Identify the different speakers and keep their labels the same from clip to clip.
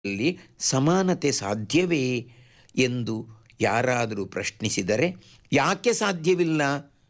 Speaker 1: ಅಲ್ಲಿ ಸಮಾನತೆ ಸಾಧ್ಯವೇ ಎಂದು ಯಾರಾದರೂ ಪ್ರಶ್ನಿಸಿದರೆ ಯಾಕೆ ಸಾಧ್ಯವಿಲ್ಲ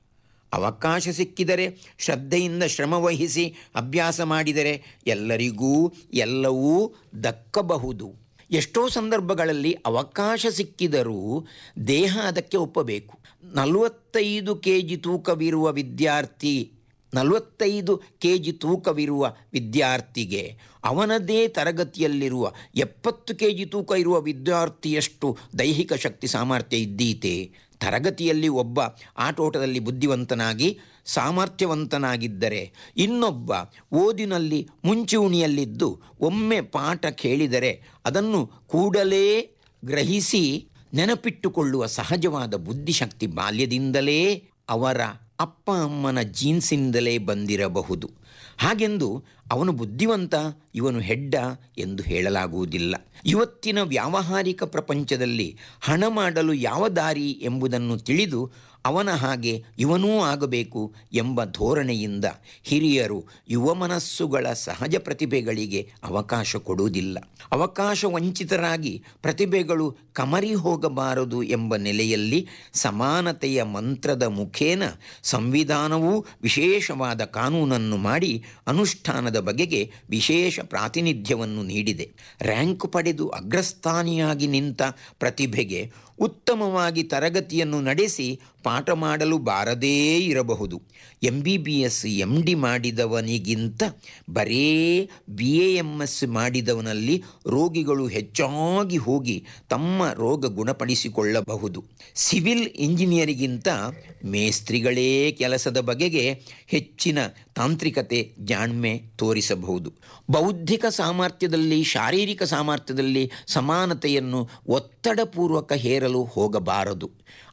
Speaker 1: ಅವಕಾಶ ಸಿಕ್ಕಿದರೆ ಶ್ರದ್ಧೆಯಿಂದ ಶ್ರಮವಹಿಸಿ ಅಭ್ಯಾಸ ಮಾಡಿದರೆ ಎಲ್ಲರಿಗೂ ಎಲ್ಲವೂ ದಕ್ಕಬಹುದು ಎಷ್ಟೋ ಸಂದರ್ಭಗಳಲ್ಲಿ ಅವಕಾಶ ಸಿಕ್ಕಿದರೂ ದೇಹ ಅದಕ್ಕೆ ಒಪ್ಪಬೇಕು ನಲವತ್ತೈದು ಕೆ ಜಿ ತೂಕವಿರುವ ವಿದ್ಯಾರ್ಥಿ ನಲವತ್ತೈದು ಕೆ ಜಿ ತೂಕವಿರುವ ವಿದ್ಯಾರ್ಥಿಗೆ ಅವನದೇ ತರಗತಿಯಲ್ಲಿರುವ ಎಪ್ಪತ್ತು ಕೆ ಜಿ ತೂಕ ಇರುವ ವಿದ್ಯಾರ್ಥಿಯಷ್ಟು ದೈಹಿಕ ಶಕ್ತಿ ಸಾಮರ್ಥ್ಯ ಇದ್ದೀತೆ ತರಗತಿಯಲ್ಲಿ ಒಬ್ಬ ಆಟೋಟದಲ್ಲಿ ಬುದ್ಧಿವಂತನಾಗಿ ಸಾಮರ್ಥ್ಯವಂತನಾಗಿದ್ದರೆ ಇನ್ನೊಬ್ಬ ಓದಿನಲ್ಲಿ ಮುಂಚೂಣಿಯಲ್ಲಿದ್ದು ಒಮ್ಮೆ ಪಾಠ ಕೇಳಿದರೆ ಅದನ್ನು ಕೂಡಲೇ ಗ್ರಹಿಸಿ ನೆನಪಿಟ್ಟುಕೊಳ್ಳುವ ಸಹಜವಾದ ಬುದ್ಧಿಶಕ್ತಿ ಬಾಲ್ಯದಿಂದಲೇ ಅವರ ಅಪ್ಪ ಅಮ್ಮನ ಜೀನ್ಸಿಂದಲೇ ಬಂದಿರಬಹುದು ಹಾಗೆಂದು ಅವನು ಬುದ್ಧಿವಂತ ಇವನು ಹೆಡ್ಡ ಎಂದು ಹೇಳಲಾಗುವುದಿಲ್ಲ ಇವತ್ತಿನ ವ್ಯಾವಹಾರಿಕ ಪ್ರಪಂಚದಲ್ಲಿ ಹಣ ಮಾಡಲು ಯಾವ ದಾರಿ ಎಂಬುದನ್ನು ತಿಳಿದು ಅವನ ಹಾಗೆ ಇವನೂ ಆಗಬೇಕು ಎಂಬ ಧೋರಣೆಯಿಂದ ಹಿರಿಯರು ಯುವ ಮನಸ್ಸುಗಳ ಸಹಜ ಪ್ರತಿಭೆಗಳಿಗೆ ಅವಕಾಶ ಕೊಡುವುದಿಲ್ಲ ಅವಕಾಶ ವಂಚಿತರಾಗಿ ಪ್ರತಿಭೆಗಳು ಕಮರಿ ಹೋಗಬಾರದು ಎಂಬ ನೆಲೆಯಲ್ಲಿ ಸಮಾನತೆಯ ಮಂತ್ರದ ಮುಖೇನ ಸಂವಿಧಾನವೂ ವಿಶೇಷವಾದ ಕಾನೂನನ್ನು ಮಾಡಿ ಅನುಷ್ಠಾನದ ಬಗೆಗೆ ವಿಶೇಷ ಪ್ರಾತಿನಿಧ್ಯವನ್ನು ನೀಡಿದೆ ರ್ಯಾಂಕ್ ಪಡೆದು ಅಗ್ರಸ್ಥಾನಿಯಾಗಿ ನಿಂತ ಪ್ರತಿಭೆಗೆ ಉತ್ತಮವಾಗಿ ತರಗತಿಯನ್ನು ನಡೆಸಿ ಪಾಠ ಮಾಡಲು ಬಾರದೇ ಇರಬಹುದು M B B S M D ಮಾಡಿದವನಿಗಿಂತ ಬರೇ ಬಿ ಎ ಎಮ್ ಎಸ್ ಮಾಡಿದವನಲ್ಲಿ ರೋಗಿಗಳು ಹೆಚ್ಚಾಗಿ ಹೋಗಿ ತಮ್ಮ ರೋಗ ಗುಣಪಡಿಸಿಕೊಳ್ಳಬಹುದು ಸಿವಿಲ್ ಇಂಜಿನಿಯರಿಗಿಂತ ಮೇಸ್ತ್ರಿಗಳೇ ಕೆಲಸದ ಬಗೆಗೆ ಹೆಚ್ಚಿನ ತಾಂತ್ರಿಕತೆ ಜಾಣ್ಮೆ ತೋರಿಸಬಹುದು ಬೌದ್ಧಿಕ ಸಾಮರ್ಥ್ಯದಲ್ಲಿ ಶಾರೀರಿಕ ಸಾಮರ್ಥ್ಯದಲ್ಲಿ ಸಮಾನತೆಯನ್ನು ಒತ್ತಡಪೂರ್ವಕ ಹೇರಲು ಹೋಗಬಾರದು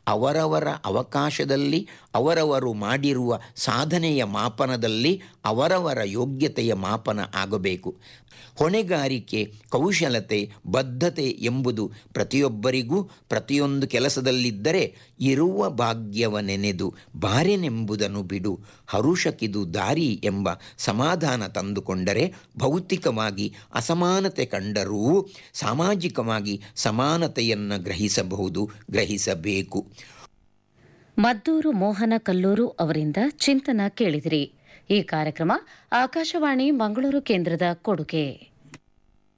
Speaker 1: ಅವರವರ ಅವಕಾಶದಲ್ಲಿ ಅವರವರು ಮಾಡಿರುವ ಸಾಧನೆಯ ಮಾಪನದಲ್ಲಿ ಅವರವರ ಯೋಗ್ಯತೆಯ ಮಾಪನ ಆಗಬೇಕು ಹೊಣೆಗಾರಿಕೆ ಕೌಶಲತೆ ಬದ್ಧತೆ ಎಂಬುದು ಪ್ರತಿಯೊಬ್ಬರಿಗೂ ಪ್ರತಿಯೊಂದು ಕೆಲಸದಲ್ಲಿದ್ದರೆ ಇರುವ ಭಾಗ್ಯವ ನೆನೆದು ಬಾರೆನೆಂಬುದನ್ನು ಬಿಡು ಹರುಷಕಿದು ದಾರಿ ಎಂಬ ಸಮಾಧಾನ ತಂದುಕೊಂಡರೆ ಭೌತಿಕವಾಗಿ ಅಸಮಾನತೆ ಕಂಡರೂ ಸಾಮಾಜಿಕವಾಗಿ ಸಮಾನತೆಯನ್ನು ಗ್ರಹಿಸಬಹುದು ಗ್ರಹಿಸಬೇಕು
Speaker 2: ಮದ್ದೂರು ಮೋಹನ ಕಲ್ಲೂರು ಅವರಿಂದ ಚಿಂತನ ಕೇಳಿದಿರಿ ಈ ಕಾರ್ಯಕ್ರಮ ಆಕಾಶವಾಣಿ ಮಂಗಳೂರು ಕೇಂದ್ರದ ಕೊಡುಗೆ